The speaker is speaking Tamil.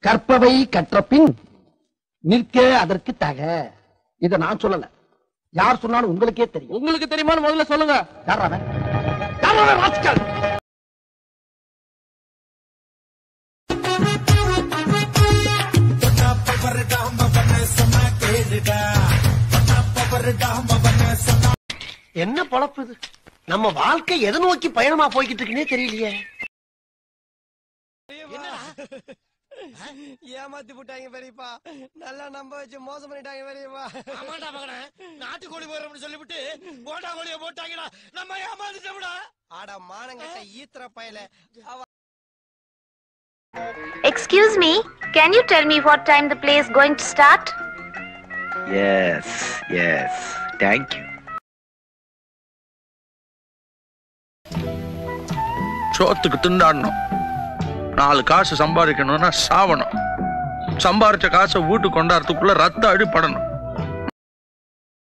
கற்பவை கற்ற பின் நிற்க அதற்கு தக இத நான் சொல்லல யார் சொன்னாலும் உங்களுக்கே தெரியும் உங்களுக்கு தெரியுமான்னு முதல்ல சொல்லுங்க யார் அவன்? யார் அவன் ராஸ்கல்? என்ன பொழப்பு இது நம்ம வாழ்க்கை எதை நோக்கி பயணமா போய்கிட்டு இருக்குன்னே தெரியலையே ஏமாத்தி போட்டாங்க பெரியப்பா நல்லா நம்ப வச்சு மோசம் பண்ணிட்டாங்க பெரியப்பா ஆமாண்டா மகனே நாட்டுக்கோழி போறோம்னு சொல்லிவிட்டு போட்டா கோழிய போட்டாங்கடா நம்ம ஏமாந்துட்டோம்டா ஆட மானங்கட்ட ஈத்திர பயல அவ Excuse me, can you tell me what time the play is going to start? Yes yes thank you சோத்துக்கு திண்டாடணும் நாலு காசு சம்பாதிக்கணும்னா சாவணும் சம்பாரிச்ச காசை வீட்டுக்கு கொண்டாடுறதுக்குள்ள ரத்த அடிப்படணும்